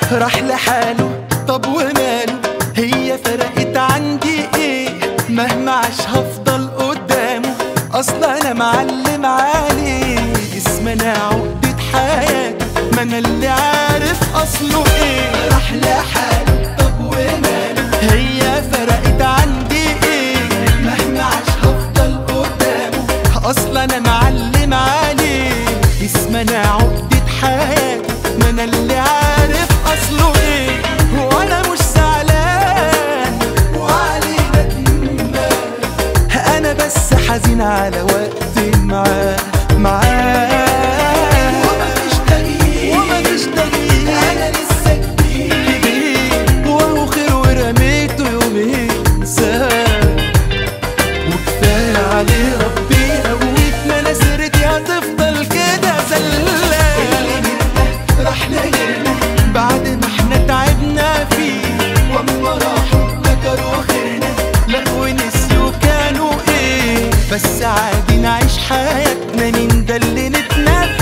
راح لحاله طب وماله هي فرقت عندي ايه مهما عاش هفضل قدامه اصلا انا معلم عليه اسم انا عقدة حياته ما انا اللي عارف اصله ايه راح لحاله طب وماله هي فرقت عندي ايه مهما عاش هفضل قدامه اصلا انا معلم عليه اسم انا عقدة حياته ما انا اللي عارف اصله ايه وانا مش زعلان وعليه ندمان انا بس حزين على وقت معاه معاه ومفيش تغيير ومفيش تغيير انا لسه كبير وهو خير ورميته يومين ساب وكفايه عليه ربي قويت ما انا سيرتي هتفضل كده زلان راح لغيرنا بعد ما احنا تعبنا فيه واما راحوا ذكروا خيرنا لا ونسيوا كانوا ايه بس عادي نعيش حياتنا مين ده اللي نتنافس